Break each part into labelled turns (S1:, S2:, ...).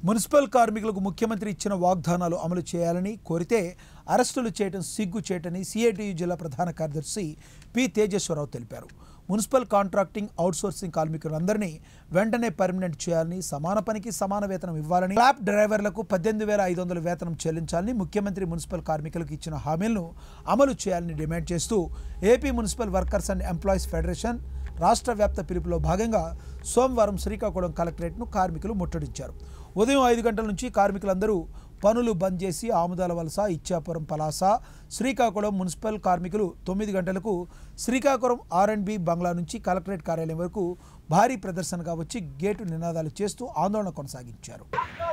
S1: municipal కార్మికులకు ముఖ్యమంత్రి ఇచ్చిన వాగ్దానాలు అమలు చేయాలని కోరితే అరెస్టులు చేయడం సిగ్గు చేయటని సిఐటియు జిల్లా ప్రధాన కార్యదర్శి పి తేజేశ్వరరావు తెలిపారు మున్సిపల్ కాంట్రాక్టింగ్ అవుట్సోర్సింగ్ కార్మికులందరినీ వెంటనే పర్మనెంట్ చేయాలని సమాన పనికి సమాన వేతనం ఇవ్వాలని క్లాబ్ డ్రైవర్లకు పద్దెనిమిది వేల ఐదు వందల వేతనం చెల్లించాలని ముఖ్యమంత్రి మున్సిపల్ కార్మికులకు ఇచ్చిన హామీలను అమలు చేయాలని డిమాండ్ చేస్తూ AP municipal workers and employees federation రాష్ట్ర వ్యాప్త పిలుపులో భాగంగా సోమవారం శ్రీకాకుళం కలెక్టరేట్ను కార్మికులు ముట్టడించారు ఉదయం ఐదు గంటల నుంచి కార్మికులందరూ పనులు బంద్ చేసి ఆముదాల వలస ఇచ్చాపురం పలాస శ్రీకాకుళం మున్సిపల్ కార్మికులు తొమ్మిది గంటలకు శ్రీకాకుళం ఆర్ అండ్ బి బంగ్లా నుంచి కలెక్టరేట్ కార్యాలయం వరకు భారీ ప్రదర్శనగా వచ్చి గేటు నినాదాలు చేస్తూ ఆందోళన కొనసాగించారు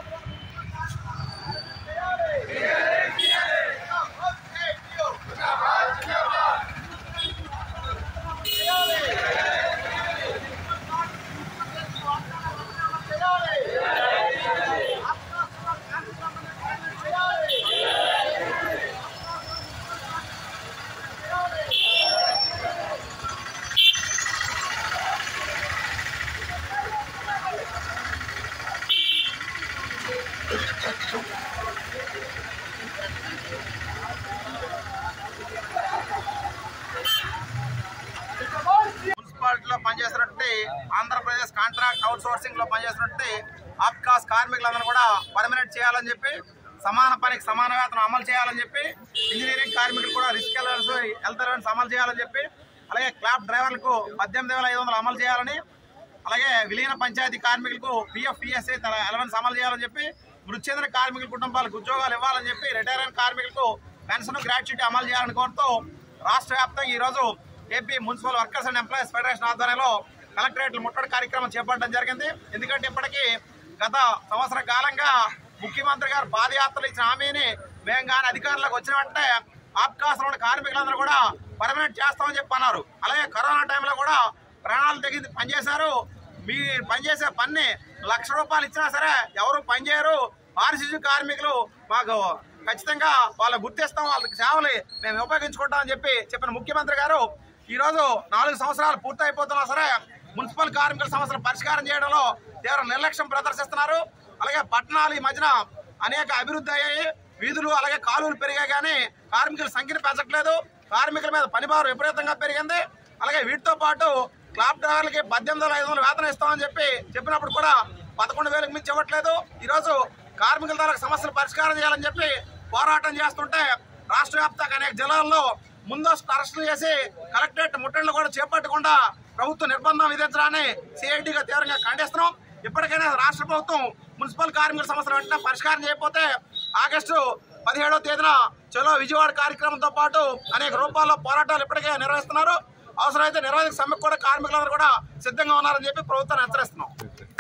S2: మున్సిపాలిటీలో పనిచేస్తున్నటువంటి ఆంధ్రప్రదేశ్ కాంట్రాక్ట్ అవుట్ సోర్సింగ్ లో పనిచేస్తున్నటువంటి ఆప్కాస్ కార్మికులందరూ కూడా పర్మనెంట్ చేయాలని చెప్పి సమాన పనికి సమాన వేతనం అమలు చేయాలని చెప్పి ఇంజనీరింగ్ కార్మికులు కూడా రిస్క్ అలవెన్స్ హెల్త్ అలవెన్స్ అమలు చేయాలని చెప్పి అలాగే క్లాబ్ డ్రైవర్లకు పద్దెనిమిది వేల ఐదు వందలు అమలు చేయాలని అలాగే విలీన పంచాయతీ కార్మికులకు పిఎఫ్ పిఎస్ఏ అలవెన్స్ అమలు చేయాలని చెప్పి మృతి చెందిన కార్మికుల కుటుంబాలకు ఉద్యోగాలు ఇవ్వాలని చెప్పి రిటైర్ అయిన కార్మికులకు పెన్షన్ గ్రాట్యుటీ అమలు చేయాలని కోరుతూ రాష్ట్ర వ్యాప్తంగా ఈరోజు AP municipal workers and employees federation ఆధ్వర్యంలో కలెక్టరేట్లు ముట్టడి కార్యక్రమం చేపట్టడం జరిగింది ఎందుకంటే ఇప్పటికీ గత సంవత్సర కాలంగా ముఖ్యమంత్రి గారు పాదయాత్రలు ఇచ్చిన హామీని మేము కానీ అధికారంలోకి వచ్చిన వెంటనే ఆప్కాస్లో ఉన్న కార్మికులందరూ కూడా పర్మనెంట్ చేస్తామని చెప్పి అన్నారు అలాగే కరోనా టైంలో కూడా ప్రాణాలు తెగి పనిచేశారు మీ పనిచేసే పని లక్ష రూపాయలు ఇచ్చినా సరే ఎవరు పనిచేయరు పారిశుద్ధ్య కార్మికులు మాకు ఖచ్చితంగా వాళ్ళని గుర్తిస్తాం వాళ్ళకి సేవలు మేము ఉపయోగించుకుంటామని చెప్పి చెప్పిన ముఖ్యమంత్రి గారు ఈరోజు నాలుగు సంవత్సరాలు పూర్తయిపోతున్నా సరే మున్సిపల్ కార్మికుల సమస్యలు పరిష్కారం చేయడంలో తీవ్ర నిర్లక్ష్యం ప్రదర్శిస్తున్నారు అలాగే పట్టణాలు ఈ మధ్యన అనేక అభివృద్ధి అయ్యాయి వీధులు అలాగే కాలువలు పెరిగాయి కానీ కార్మికుల సంఖ్యను పెంచట్లేదు కార్మికుల మీద పనిభారం విపరీతంగా పెరిగింది అలాగే వీటితో పాటు క్లాబ్ డ్రైవర్లకి పద్దెనిమిది వేల ఐదు వందలు వేతనం ఇస్తామని చెప్పి చెప్పినప్పుడు కూడా పదకొండు వేలకు మించి ఇవ్వట్లేదు ఈరోజు కార్మికుల ధరకు సమస్యలు పరిష్కారం చేయాలని చెప్పి పోరాటం చేస్తుంటే రాష్ట్ర వ్యాప్తంగా అనేక జిల్లాల్లో ముందస్తు అరెస్టులు చేసి కలెక్టరేట్ ముట్టడిలు కూడా చేపట్టకుండా ప్రభుత్వ నిర్బంధం విధించడాన్ని సిఐటిగా తీవ్రంగా ఖండిస్తున్నాం ఇప్పటికైనా రాష్ట్ర ప్రభుత్వం మున్సిపల్ కార్మికుల సమస్యలు వెంటనే పరిష్కారం చేయకపోతే ఆగస్టు పదిహేడవ తేదీన చలో విజయవాడ కార్యక్రమంతో పాటు అనేక రూపాల్లో పోరాటాలు ఇప్పటికే నిర్వహిస్తున్నారు అవసరమైతే నిర్వహించే సమ్మెకు కూడా కార్మికులందరూ కూడా సిద్ధంగా ఉన్నారని చెప్పి ప్రభుత్వాన్ని హెచ్చరిస్తున్నాం